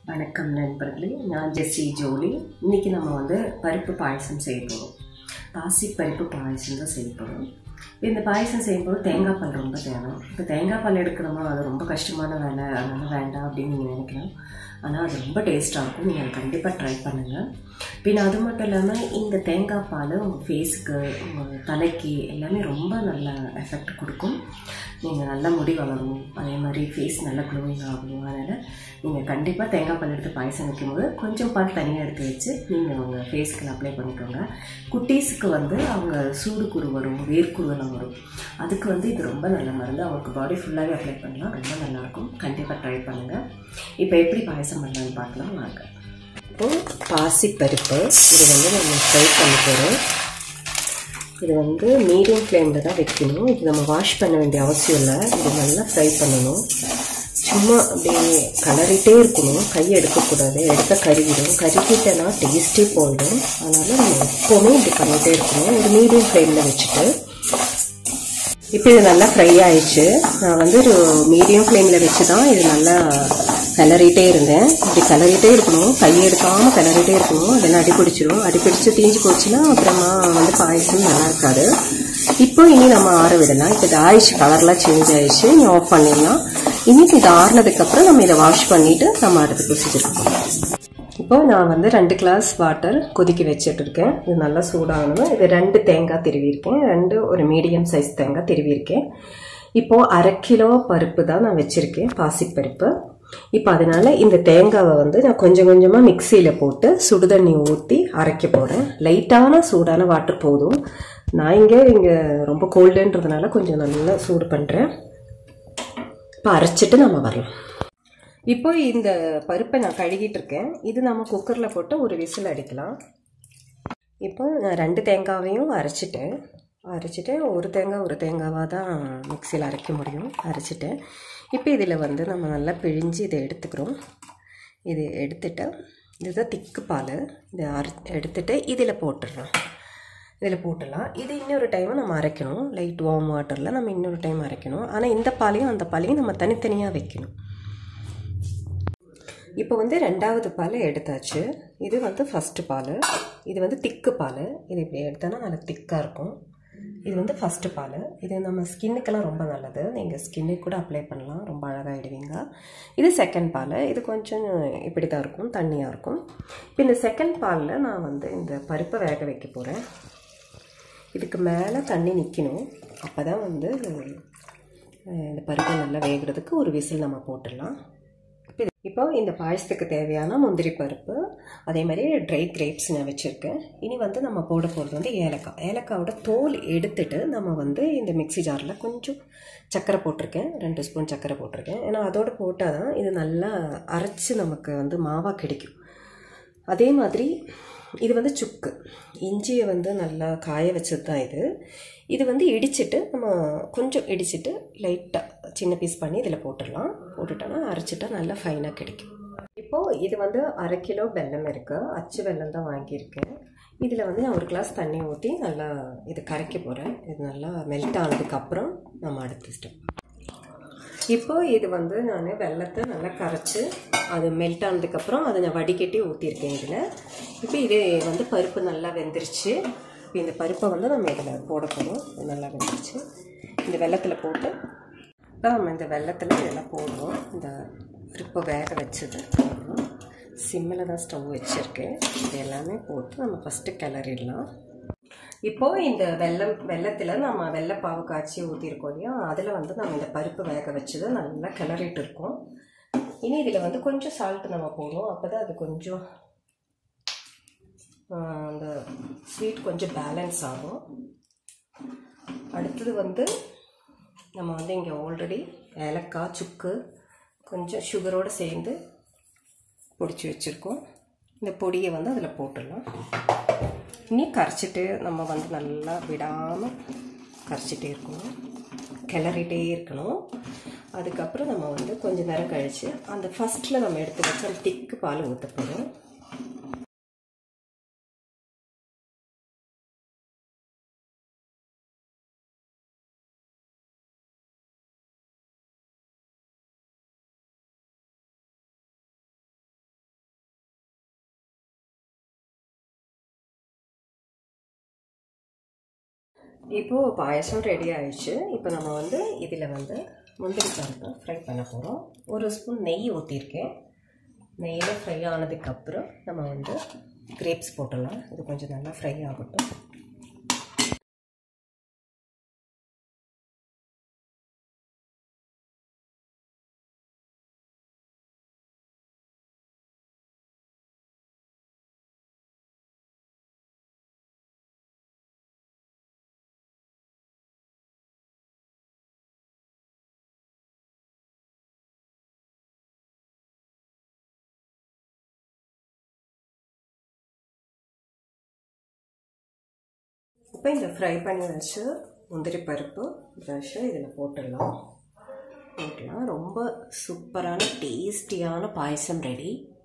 வணக்கம் நண்பர்களே நான் ஜெஸ்ஸி ஜோலி இன்னைக்கு நம்ம வந்து பருப்பு பாயசம் செய்ய போகிறோம் பாசி பருப்பு பாயசம் தான் செய்ய போகிறோம் இந்த பாயசம் செய்யும்போது தேங்காய் பால் ரொம்ப தேவை இப்போ தேங்காய் பால் எடுக்கணுமா அது ரொம்ப கஷ்டமான வேலை அதனால வேண்டாம் அப்படின்னு நீங்கள் நினைக்கலாம் ஆனால் அது ரொம்ப டேஸ்ட்டாக இருக்கும் நீங்கள் அதை கண்டிப்பாக ட்ரை பண்ணுங்கள் பின்ன அது மட்டும் இல்லாமல் இந்த தேங்காய் பால் உங்கள் ஃபேஸுக்கு உங்கள் தலைக்கு எல்லாமே ரொம்ப நல்ல எஃபெக்ட் கொடுக்கும் நீங்கள் நல்லா முடி வளரும் அதே மாதிரி ஃபேஸ் நல்லா க்ளோயிங் ஆகும் அதனால் நீங்கள் கண்டிப்பாக தேங்காய் பால் எடுத்து பாயசம் வைக்கும்போது கொஞ்சம் பால் தனியாக எடுத்து வச்சு நீங்கள் உங்கள் ஃபேஸ்க்கு அப்ளை பண்ணிக்கோங்க குட்டீஸுக்கு வந்து அவங்க சூடு குரு வரும் வேர்க்குருவெல்லாம் வரும் அதுக்கு வந்து இது ரொம்ப நல்ல மருந்து அவங்களுக்கு பாடி ஃபுல்லாகவே அப்ளை பண்ணலாம் ரொம்ப நல்லாயிருக்கும் கண்டிப்பாக ட்ரை பண்ணுங்கள் இப்போ எப்படி பாயசம் பண்ணலான்னு பார்க்கலாம் வாங்க இப்போ பாசி பருப்பு இது வந்து நம்ம ஃப்ரை பண்ண போகிறோம் இது வந்து மீடியம் ஃப்ளேமில் தான் வைக்கணும் இது நம்ம வாஷ் பண்ண வேண்டிய அவசியம் இல்லை இது நல்லா ஃப்ரை பண்ணணும் சும்மா அப்படியே கலரிட்டே இருக்கணும் கை எடுக்கக்கூடாது எடுத்தால் கருகிடும் கருகிட்டனா டேஸ்ட்டே போயிடும் அதனால் நம்ம எப்போவுமே இப்படி பண்ணிகிட்டே இருக்கணும் ஒரு மீடியம் ஃப்ளேமில் வச்சுட்டு இப்போ இது நல்லா ஃப்ரை ஆயிடுச்சு நான் வந்து ஒரு மீடியம் ஃப்ளேமில் வச்சு தான் இது நல்லா கிளறிட்டே இருந்தேன் இப்படி கிளறிட்டே இருக்கணும் கையை எடுக்காமல் கிளறிட்டே இருக்கணும் இல்லைன்னா அடி பிடிச்சிரும் அடி பிடிச்சி தீஞ்சு போச்சுன்னா அப்புறமா வந்து பாயசம் நல்லா இருக்காது இப்போ இனி நம்ம ஆற விடலாம் இப்போ இது ஆயிடுச்சு கலர்லாம் சேஞ்ச் ஆயிடுச்சு நீ ஆஃப் பண்ணிடலாம் இனி இது ஆறுனதுக்கப்புறம் நம்ம இதை வாஷ் பண்ணிவிட்டு நம்ம அடுத்த ப்ரொசீஜர் போகலாம் இப்போ நான் வந்து ரெண்டு கிளாஸ் வாட்டர் கொதிக்க வச்சுட்டு இருக்கேன் இது நல்லா சூடாகணும் இது ரெண்டு தேங்காய் திருவியிருக்கேன் ரெண்டு ஒரு மீடியம் சைஸ் தேங்காய் திருவியிருக்கேன் இப்போது அரை கிலோ பருப்பு தான் நான் வச்சுருக்கேன் பாசிப்பருப்பு இப்போ அதனால இந்த தேங்காவை வந்து நான் கொஞ்சம் கொஞ்சமாக மிக்சியில் போட்டு சுடுதண்ணி ஊற்றி அரைக்க போகிறேன் லைட்டான சூடான வாட்டர் போதும் நான் இங்கே இங்கே ரொம்ப கோல்டுன்றதுனால கொஞ்சம் நல்லா சூடு பண்ணுறேன் இப்போ அரைச்சிட்டு நம்ம வரலாம் இப்போ இந்த பருப்பை நான் கழுகிட்டு இருக்கேன் இது நம்ம குக்கரில் போட்டு ஒரு விசில் அடிக்கலாம் இப்போ நான் ரெண்டு தேங்காவையும் அரைச்சிட்டேன் அரைச்சிட்டேன் ஒரு தேங்காய் ஒரு தேங்காவாக தான் மிக்சியில் அரைக்க முடியும் அரைச்சிட்டேன் இப்போ இதில் வந்து நம்ம நல்லா பிழிஞ்சு இதை எடுத்துக்கிறோம் இது எடுத்துட்டு இதுதான் திக்கு பால் இதை அரை எடுத்துட்டு இதில் போட்டுடுறோம் இதில் போட்டுடலாம் இது இன்னொரு டைம் நம்ம அரைக்கணும் லைட் வார்ம் வாட்டரில் நம்ம இன்னொரு டைம் அரைக்கணும் ஆனால் இந்த பாலையும் அந்த பாலையும் நம்ம தனித்தனியாக வைக்கணும் இப்போ வந்து ரெண்டாவது பால் எடுத்தாச்சு இது வந்து ஃபஸ்ட்டு பால் இது வந்து திக்கு பால் இது இப்படி எடுத்தோன்னா நல்லா திக்காக இருக்கும் இது வந்து ஃபஸ்ட்டு பால் இது நம்ம ஸ்கின்னுக்கெல்லாம் ரொம்ப நல்லது நீங்கள் ஸ்கின்னுக்கு கூட அப்ளை பண்ணலாம் ரொம்ப அழகாகிடுவீங்க இது செகண்ட் பால் இது கொஞ்சம் இப்படி தான் இருக்கும் தண்ணியாக இருக்கும் இப்போ இந்த செகண்ட் பாலில் நான் வந்து இந்த பருப்பை வேக வைக்க போகிறேன் இதுக்கு மேலே தண்ணி நிற்கணும் அப்போ தான் வந்து இந்த பருப்பு நல்லா வேகிறதுக்கு ஒரு விசில் நம்ம போட்டுடலாம் இப்போ இந்த பாயசத்துக்கு தேவையான முந்திரி பருப்பு அதே மாதிரி ட்ரை கிரேப்ஸ் நான் வச்சுருக்கேன் இனி வந்து நம்ம போட போகிறது வந்து ஏலக்காய் ஏலக்காவோட தோல் எடுத்துட்டு நம்ம வந்து இந்த மிக்சி ஜாரில் கொஞ்சம் சர்க்கரை போட்டிருக்கேன் ரெண்டு ஸ்பூன் சர்க்கரை போட்டிருக்கேன் ஏன்னா அதோடு போட்டால் தான் இது நல்லா அரைச்சி நமக்கு வந்து மாவாக கிடைக்கும் அதே மாதிரி இது வந்து சுக்கு இஞ்சியை வந்து நல்லா காய வச்சது தான் இது இது வந்து இடிச்சிட்டு நம்ம கொஞ்சம் இடிச்சிட்டு லைட்டாக சின்ன பீஸ் பண்ணி இதில் போட்டுடலாம் போட்டுட்டோன்னா அரைச்சிட்டா நல்லா ஃபைனாக கிடைக்கும் இப்போது இது வந்து அரை கிலோ வெல்லம் இருக்குது அச்சு வெல்லம் தான் வாங்கியிருக்கேன் இதில் வந்து நான் ஒரு கிளாஸ் தண்ணி ஊற்றி நல்லா இது கரைக்க போகிறேன் இது நல்லா மெல்ட் ஆனதுக்கப்புறம் நம்ம அடுத்த ஸ்டெப் இப்போ இது வந்து நான் வெள்ளத்தை நல்லா கரைச்சி அது மெல்ட் ஆனதுக்கப்புறம் அதை நான் வடிகட்டி ஊற்றிருக்கேன் இதில் இப்போ இது வந்து பருப்பு நல்லா வெந்துருச்சு இப்போ இந்த பருப்பை வந்து நம்ம இதில் போட போகிறோம் நல்லா வெந்துருச்சு இந்த வெள்ளத்தில் போட்டு இப்போ நம்ம இந்த வெள்ளத்தில் இதெல்லாம் போடுறோம் இந்த பருப்பை வேக வச்சது போடுறோம் சிம்மில் தான் ஸ்டவ் வச்சுருக்கேன் இது எல்லாமே போட்டு நம்ம ஃபஸ்ட்டு கிளறிடலாம் இப்போது இந்த வெள்ளம் வெள்ளத்தில் நம்ம வெள்ளைப்பாவு காய்ச்சி ஊற்றிருக்கோம் இல்லையா அதில் வந்து நம்ம இந்த பருப்பு வேக வச்சதை நல்லா கிளறிட்டு இருக்கோம் இனி இதில் வந்து கொஞ்சம் சால்ட்டு நம்ம போடுவோம் அப்போ தான் அது கொஞ்சம் அந்த ஸ்வீட் கொஞ்சம் பேலன்ஸ் ஆகும் அடுத்தது வந்து நம்ம வந்து இங்கே ஆல்ரெடி ஏலக்காய் சுக்கு கொஞ்சம் சுகரோடு சேர்ந்து பொடிச்சு வச்சுருக்கோம் இந்த பொடியை வந்து அதில் போட்டுடலாம் இனி கரைச்சிட்டு நம்ம வந்து நல்லா விடாமல் கரைச்சிட்டே இருக்கணும் கிளறிட்டே இருக்கணும் அதுக்கப்புறம் நம்ம வந்து கொஞ்சம் நேரம் கழித்து அந்த ஃபஸ்ட்டில் நம்ம எடுத்து வச்சு அந்த திக்கு பால் ஊற்ற போகிறோம் இப்போது பாயசம் ரெடி ஆயிடுச்சு இப்போ நம்ம வந்து இதில் வந்து முந்திரி பருப்பை ஃப்ரை பண்ண போகிறோம் ஒரு ஸ்பூன் நெய் ஊற்றிருக்கேன் நெய்யில் ஃப்ரை ஆனதுக்கப்புறம் நம்ம வந்து கிரேப்ஸ் போட்டுடலாம் இது கொஞ்சம் நல்லா ஃப்ரை ஆகட்டும் இப்போ இந்த ஃப்ரை பண்ணி வச்சு முந்திரி பருப்பு ப்ரஷ்ஷு இதில் போட்டுடலாம் போட்டுடலாம் ரொம்ப சூப்பரான டேஸ்டியான பாயசம் ரெடி